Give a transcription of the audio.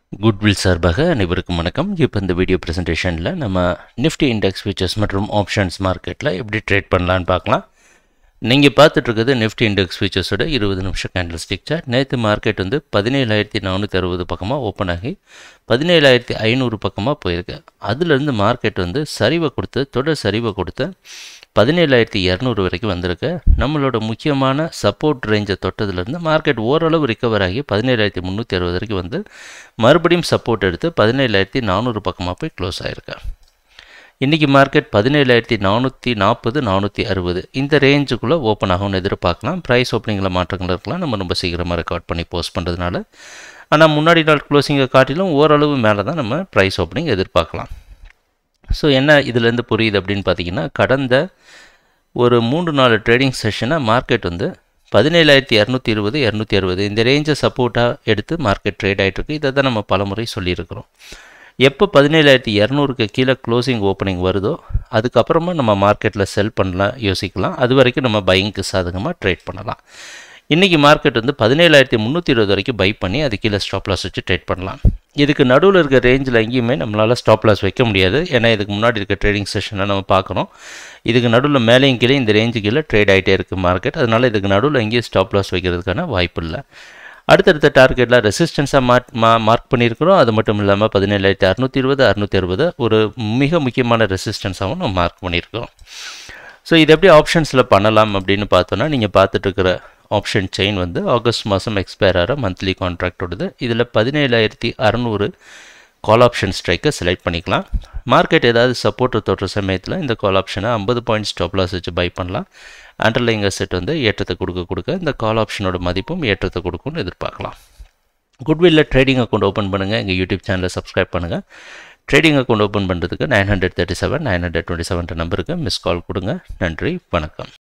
goodwill சார்பாக அனைவருக்கும் வணக்கம் இப்போ இந்த வீடியோ ப்ரெசன்டேஷனில் நம்ம நிஃப்டி இண்டெக்ஸ் ஃபியூச்சர்ஸ் மற்றும் ஆப்ஷன்ஸ் மார்க்கெட்டில் எப்படி ட்ரேட் பண்ணலான்னு பார்க்கலாம் நீங்கள் பார்த்துட்டு இருக்கிறது நிஃப்டி இண்டெக்ஸ் ஃபியூச்சர்ஸோட இருபது நிமிஷம் கேண்டில் ஸ்டிக் சார்ட் நேற்று மார்க்கெட் வந்து பதினேழாயிரத்தி நானூற்றி அறுபது பக்கமாக ஓப்பன் ஆகி பதினேழாயிரத்தி ஐநூறு பக்கமாக போயிருக்கு அதுலேருந்து மார்க்கெட் வந்து சரிவை கொடுத்து தொடர் சரிவை கொடுத்து பதினேழாயிரத்தி இரநூறு வரைக்கும் வந்திருக்கு நம்மளோட முக்கியமான சப்போர்ட் ரேஞ்சை தொட்டதுலேருந்து மார்க்கெட் ஓரளவு ரிக்கவர் ஆகி பதினேழாயிரத்தி முந்நூற்றி அறுபது வரைக்கும் வந்து மறுபடியும் சப்போர்ட் எடுத்து பதினேழாயிரத்தி நானூறு பக்கமாக போய் க்ளோஸ் ஆகிருக்கு இன்றைக்கி மார்க்கெட் பதினேழாயிரத்தி நானூற்றி நாற்பது நானூற்றி அறுபது இந்த ரேஞ்சுக்குள்ளே ஓப்பன் ஆகும்னு எதிர்பார்க்கலாம் ப்ரைஸ் ஓப்பனிங்கில் மாற்றங்கள் இருக்கலாம் நம்ம ரொம்ப சீக்கிரமாக ரெக்கார்ட் பண்ணி போஸ்ட் பண்ணுறதுனால ஆனால் முன்னாடி நாள் க்ளோசிங்கை காட்டிலும் ஓரளவு மேலே தான் நம்ம ப்ரைஸ் ஓப்பனிங் எதிர்பார்க்கலாம் ஸோ என்ன இதுலேருந்து புரியுது அப்படின்னு பார்த்தீங்கன்னா கடந்த ஒரு மூன்று நாலு ட்ரேடிங் செஷனாக மார்க்கெட் வந்து பதினேழாயிரத்தி இரநூத்தி இருபது இரநூத்தி அறுபது இந்த ரேஞ்சை சப்போர்ட்டாக எடுத்து மார்க்கெட் ட்ரேட் ஆகிட்டுருக்கு இதை தான் நம்ம பலமுறை சொல்லியிருக்கிறோம் எப்போ பதினேழாயிரத்தி இரநூறுக்கு கீழே க்ளோசிங் ஓப்பனிங் வருதோ அதுக்கப்புறமா நம்ம மார்க்கெட்டில் செல் பண்ணலாம் யோசிக்கலாம் அது வரைக்கும் நம்ம பையிங்க்கு சாதகமாக ட்ரேட் பண்ணலாம் இன்றைக்கி மார்க்கெட் வந்து பதினேழாயிரத்தி முந்நூற்றி இருபது வரைக்கும் பை பண்ணி அது கீழே ஸ்டாப் லாஸ் வச்சு ட்ரேட் பண்ணலாம் இதுக்கு நடுவில் இருக்க ரேஞ்சில் எங்கேயுமே நம்மளால் ஸ்டாப் லாஸ் வைக்க முடியாது ஏன்னா இதுக்கு முன்னாடி இருக்க ட்ரேடிங் செஷனை நம்ம பார்க்குறோம் இதுக்கு நடுவில் மேலேயும் கீழே இந்த ரேஞ்சு கீழே ட்ரேட் ஆகிட்டே இருக்குது மார்க்கெட் அதனால் இதுக்கு நடுவில் எங்கேயும் ஸ்டாப் லாஸ் வைக்கிறதுக்கான வாய்ப்பு இல்லை அடுத்தடுத்த டார்கெட்டில் ரெசிஸ்டன்ஸாக மார்க் மா மார்க் பண்ணியிருக்கிறோம் அது மட்டும் இல்லாமல் பதினேழாயிரத்தி அறுநூற்றி இருபது அறுநூற்றி அறுபது ஒரு மிக முக்கியமான ரெசிஸ்டன்ஸாகவும் நம்ம மார்க் பண்ணியிருக்கிறோம் ஸோ இது எப்படி ஆப்ஷன்ஸில் பண்ணலாம் அப்படின்னு பார்த்தோன்னா நீங்கள் பார்த்துட்டு இருக்கிற ஆப்ஷன் செயின் வந்து ஆகஸ்ட் மாதம் எக்ஸ்பயர் ஆகிற மந்த்லி கான்ட்ராக்டோடது இதில் பதினேழாயிரத்தி அறநூறு கால் ஆப்ஷன் ஸ்ட்ரைக்கை செலக்ட் பண்ணிக்கலாம் மார்க்கெட் ஏதாவது சப்போர்ட் தொற்ற சமயத்தில் இந்த கால் ஆப்ஷனை ஐம்பது பாயிண்ட் ஸ்டாப் லாஸ் வச்சு பை பண்ணலாம் அண்டர்லைங் அசெட் வந்து ஏற்றத்தை கொடுக்க கொடுக்க இந்த கால் ஆப்ஷனோட மதிப்பும் ஏற்றத்தை கொடுக்கும்னு எதிர்பார்க்கலாம் குட்வில்ல ட்ரேடிங் அக்கௌண்ட் ஓப்பன் பண்ணுங்கள் எங்கள் யூடியூப் சேனலை சப்ஸ்கிரைப் பண்ணுங்கள் ட்ரேடிங் அக்கௌண்ட் ஓப்பன் பண்ணுறதுக்கு nine hundred thirty seven nine hundred twenty seven நம்பருக்கு மிஸ் கால் கொடுங்க நன்றி வணக்கம்